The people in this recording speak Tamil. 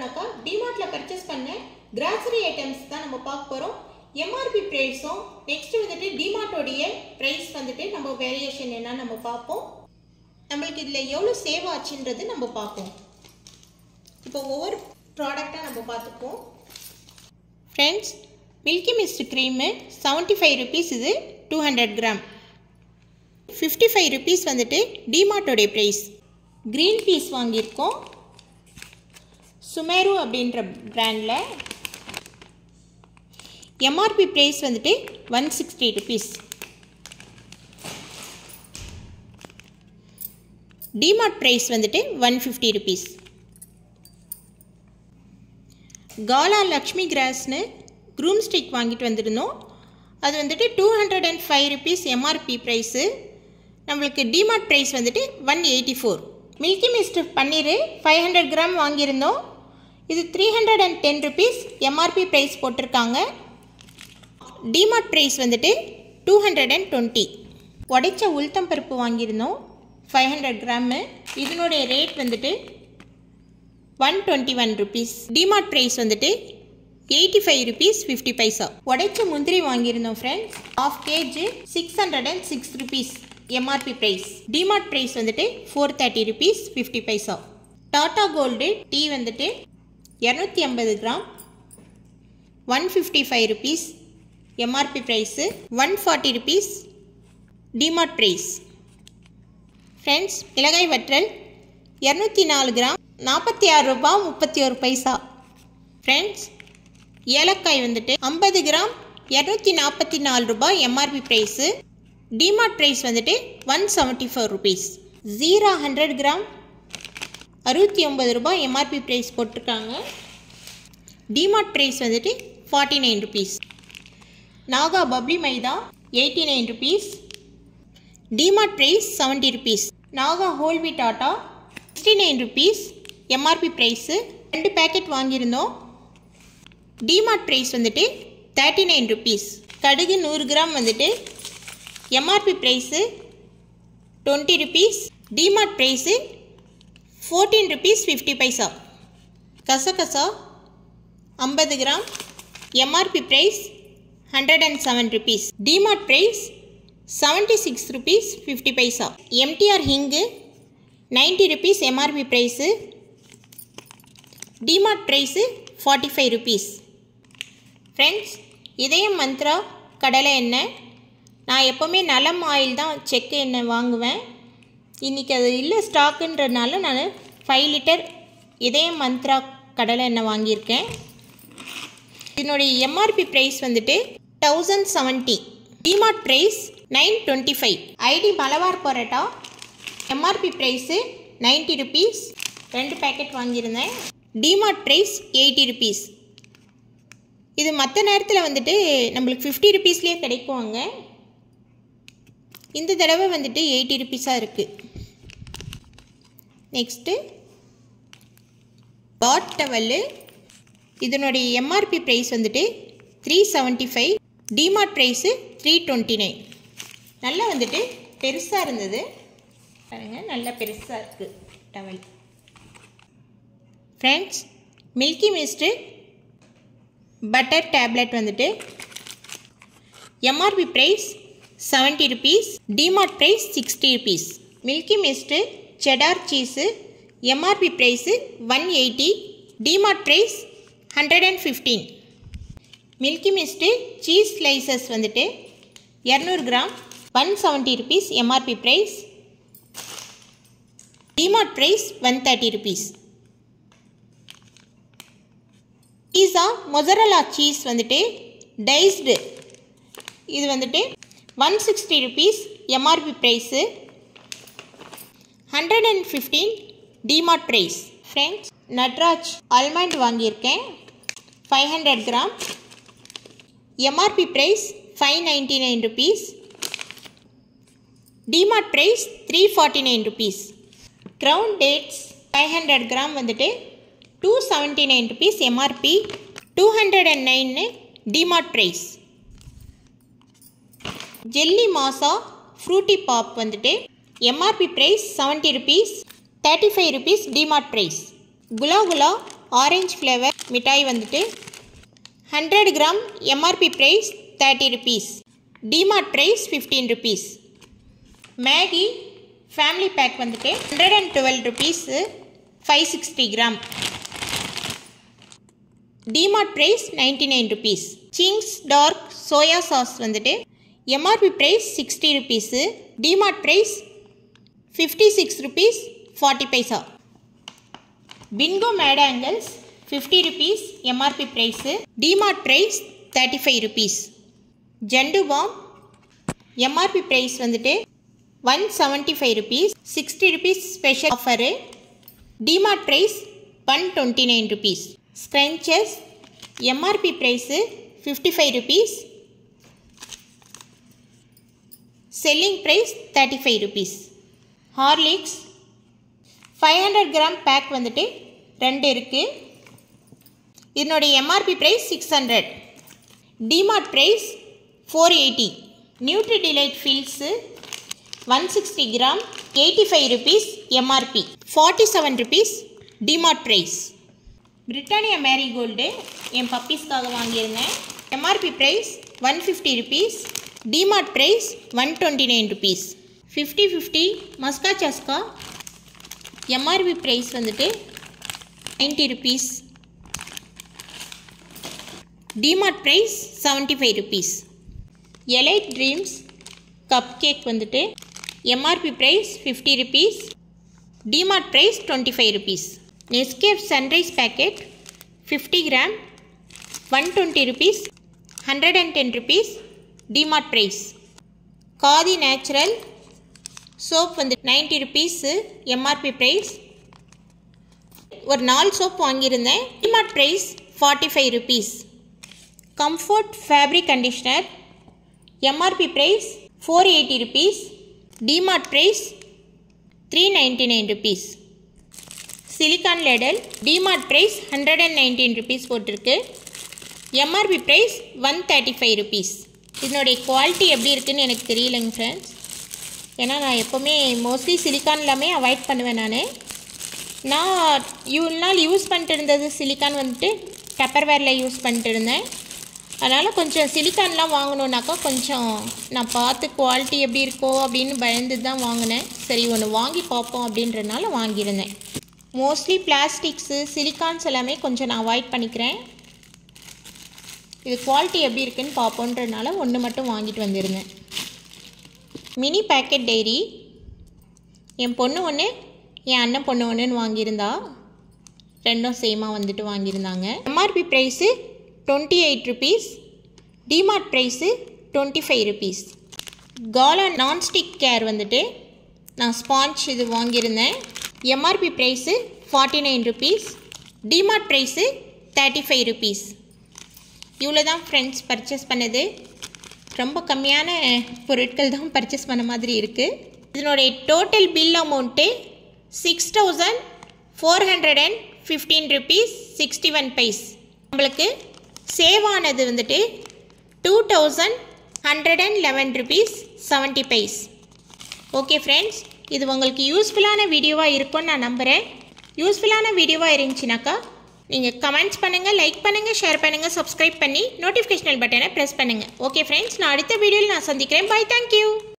பார்த்தோம்னாக்கா டிமார்ட்ல பர்ச்சேஸ் பண்ண கிராசரி ஐட்டம்ஸ் தான் நம்ம பார்க்க போகிறோம் எம்ஆர்பி ப்ரைஸும் நெக்ஸ்ட் வந்துட்டு டிமார்ட்டோடைய ப்ரைஸ் வந்துட்டு நம்ம வேரியேஷன் என்னன்னு நம்ம பார்ப்போம் நம்மளுக்கு இதில் எவ்வளோ சேவ் ஆச்சுன்றது நம்ம பார்ப்போம் இப்போ ஒவ்வொரு ப்ராடக்டாக நம்ம பார்த்துப்போம் friends milky mist cream seventy five rupees இது two hundred gram fifty five rupees வந்துட்டு டிமார்ட்டோடைய ப்ரைஸ் க்ரீன் பீஸ் வாங்கியிருக்கோம் சுமேரு அப்படின்ற பிராண்டில் எம்ஆர்பி ப்ரைஸ் வந்துட்டு one sixty rupees DMart price வந்துட்டு one fifty rupees Gala Lakshmi கிராஸ்னு க்ரூம் ஸ்டிக் வாங்கிட்டு வந்திருந்தோம் அது வந்துட்டு two hundred and five rupees MRP price நம்மளுக்கு டிமார்ட் ப்ரைஸ் வந்துட்டு one eighty four milky mist paneer five hundred gram வாங்கியிருந்தோம் இது three hundred and ten rupees MRP price போட்டிருக்காங்க டிமார்ட் ப்ரைஸ் வந்துட்டு டூ ஹண்ட்ரட் அண்ட் டுவெண்ட்டி உடைச்ச உளுத்தம் பருப்பு வாங்கியிருந்தோம் ஃபைவ் ஹண்ட்ரட் கிராமு இதனுடைய ரேட் வந்துட்டு one twenty one rupees DMart price வந்துட்டு eighty five rupees fifty paisa உடைச்ச முந்திரி வாங்கியிருந்தோம் friends half KG six hundred and six rupees MRP price DMart price வந்துட்டு four thirty rupees fifty paisa Tata gold tea வந்துட்டு இரநூத்தி ஐம்பது gram one fifty five rupees MRP price one forty rupees DMart price friends மிளகாய் வற்றல் இரநூத்தி நாலு கிராம் நாற்பத்தி ஆறு ரூபா முப்பத்தி ஒரு பைசா ஃப்ரெண்ட்ஸ் ஏலக்காய் வந்துட்டு ஐம்பது கிராம் இரநூத்தி நாற்பத்தி நாலு ரூபாய் எம்ஆர்பி ப்ரைஸு டிமார்ட் ப்ரைஸ் வந்துட்டு one seventy four rupees jeera hundred gram அறுபத்தி ஒம்பது ரூபாய் எம்ஆர்பி ப்ரைஸ் போட்டிருக்காங்க டிமார்ட் ப்ரைஸ் வந்துட்டு forty nine rupees Naga bubbly maida eighty nine rupees DMart price seventy rupees Naga whole wheat atta sixty nine rupees MRP price ரெண்டு பேக்கெட் வாங்கியிருந்தோம் டிமார்ட் ப்ரைஸ் வந்துட்டு தேர்ட்டி நைன் ருபீஸ் கடுகு நூறு கிராம் வந்துட்டு MRP price twenty rupees DMart price fourteen rupees fifty பைசா கசகசா ஐம்பது gram MRP price hundred and seven rupees DMart price seventy six rupees fifty paisa MTR hing ninety rupees MRP price DMart price forty five rupees friends Idhayam Mantra கடலை எண்ணெய் நான் எப்போவுமே நலம் ஆயில் தான் செக்கு எண்ணெய் வாங்குவேன் இன்றைக்கி அது இல்லை ஸ்டாக்குன்றதுனால நான் ஃபைவ் லிட்டர் இதயம் மந்த்ரா கடலை எண்ணெய் வாங்கியிருக்கேன் இதனுடைய எம்ஆர்பி ப்ரைஸ் வந்துட்டு thousand seventy DMart price nine twenty five ID Malabar parotta MRP price ninety rupees ரெண்டு பேக்கெட் வாங்கியிருந்தேன் டிமார்ட் ப்ரைஸ் எயிட்டி ருபீஸ் இது மற்ற நேரத்தில் வந்துட்டு நம்மளுக்கு ஃபிஃப்டி ருபீஸ்லேயே கிடைக்குவாங்க இந்த தடவை வந்துட்டு எயிட்டி ருபீஸாக இருக்குது நெக்ஸ்ட்டு பாட் டவல்லு இதனுடைய எம்ஆர்பி ப்ரைஸ் வந்துட்டு three seventy five DMart price three twenty nine நல்லா வந்துட்டு பெருசாக இருந்தது பாருங்கள் நல்லா பெருசாக இருக்குது towel friends milky mist butter tablet வந்துட்டு MRP price seventy rupees DMart price sixty rupees milky mist cheddar cheese MRP price one eighty DMart price hundred and fifteen milky mist cheese slices வந்துட்டு இரநூறு gram one seventy rupees MRP price DMart price one thirty rupees pizza mozzarella cheese வந்துட்டு டைஸ்டு இது வந்துட்டு one sixty rupees MRP price hundred and fifteen DMart price friends Natraj almond வாங்கியிருக்கேன் five hundred gram MRP price five ninety nine rupees DMart price three forty nine rupees crown dates five hundred gram வந்துட்டு two seventy nine rupees MRP two hundred and nine DMart price jelly Maaza Frooti pop வந்துட்டு MRP price seventy rupees thirty five rupees DMart price குலா குலா ஆரஞ்சு ஃப்ளேவர் மிட்டாய் வந்துட்டு hundred gram MRP price thirty rupees DMart price fifteen rupees Maggi family pack வந்துட்டு hundred and twelve rupees five sixty gram DMart price ninety nine rupees Ching's dark soya sauce வந்துட்டு MRP price sixty rupees DMart price fifty six rupees forty paisa Bingo mad angles fifty rupees MRP price DMart price thirty five rupees Zandu balm MRP price வந்துட்டு one seventy five rupees sixty rupees special offer DMart price one twenty nine rupees scrunchies MRP price fifty five rupees selling price thirty five rupees Horlicks five hundred gram pack வந்துட்டு ரெண்டு இருக்குது இதனுடைய MRP price six hundred DMart price four eighty nutri delight fills one sixty gram eighty five rupees MRP forty seven rupees DMart price Britannia marigold என் பப்பீஸ்க்காக வாங்கியிருந்தேன் MRP price one fifty rupees DMart price one twenty nine rupees fifty fifty maska chaska MRP price வந்துட்டு ninety rupees DMart price seventy five rupees elite dreams cup cake வந்துட்டு MRP price fifty rupees DMart price twenty five rupees Nescafe sunrise packet fifty gram one twenty rupees hundred and ten rupees DMart price Khadi natural soap வந்து நைன்ட்டி ருபீஸு எம்ஆர்பி ப்ரைஸ் ஒரு நாலு சோப் வாங்கியிருந்தேன் DMart price forty five rupees comfort fabric conditioner MRP price four eighty rupees DMart price three ninety nine rupees silicone ladle DMart price hundred and nineteen rupees போட்டிருக்கு MRP price one thirty five rupees இதனுடைய குவாலிட்டி எப்படி இருக்குன்னு எனக்கு தெரியலைங்க ஃப்ரெண்ட்ஸ் ஏன்னா நான் எப்போவுமே மோஸ்ட்லி சிலிக்கான் எல்லாமே அவாய்ட் பண்ணுவேன் நான் நான் இவ்வளோ நாள் யூஸ் பண்ணிட்டு இருந்தது சிலிக்கான் வந்துட்டு டப்பர்வேரில் யூஸ் பண்ணிட்டு இருந்தேன் அதனால் கொஞ்சம் சிலிக்கான்லாம் வாங்கணுன்னாக்கா கொஞ்சம் நான் பார்த்து குவாலிட்டி எப்படி இருக்கோ அப்படின்னு பயந்து தான் வாங்கினேன் சரி ஒன்று வாங்கி பார்ப்போம் அப்படின்றனால வாங்கியிருந்தேன் மோஸ்ட்லி பிளாஸ்டிக்ஸு சிலிக்கான்ஸ் எல்லாமே கொஞ்சம் நான் அவாய்ட் பண்ணிக்கிறேன் இது குவாலிட்டி எப்படி இருக்குன்னு பார்ப்போன்றனால ஒன்று மட்டும் வாங்கிட்டு வந்திருந்தேன் மினி பேக்கெட் டைரி என் பொண்ணு ஒன்று என் அண்ணன் பொண்ணு ஒன்றுன்னு வாங்கியிருந்தா ரெண்டும் சேமாக வந்துட்டு வாங்கியிருந்தாங்க MRP price twenty eight rupees DMart price twenty five rupees Gala nonstick care வந்துட்டு நான் ஸ்பாஞ்ச் இது வாங்கியிருந்தேன் MRP price forty nine rupees DMart price thirty five rupees இவ்வளோ தான் ஃப்ரெண்ட்ஸ் பர்ச்சேஸ் பண்ணது ரொம்ப கம்மியான பொருட்கள் தான் பர்ச்சேஸ் பண்ண மாதிரி இருக்குது இதனுடைய total bill amount six thousand four hundred and fifteen rupees sixty one paise நம்மளுக்கு சேவ் ஆனது வந்துட்டு two thousand hundred and eleven rupees seventy paise okay friends இது உங்களுக்கு யூஸ்ஃபுல்லான வீடியோவாக இருக்கும்னு நான் நம்புகிறேன் யூஸ்ஃபுல்லான வீடியோவாக இருந்துச்சுனாக்கா நீங்கள் கமெண்ட்ஸ் பண்ணுங்கள் லைக் பண்ணுங்கள் ஷேர் பண்ணுங்கள் சப்ஸ்கிரைப் பண்ணி நோட்டிஃபிகேஷனல் பட்டனை ப்ரெஸ் பண்ணுங்கள் ஓகே ஃப்ரெண்ட்ஸ் நான் அடுத்த வீடியோவில் நான் சந்திக்கிறேன் பை தேங்க்யூ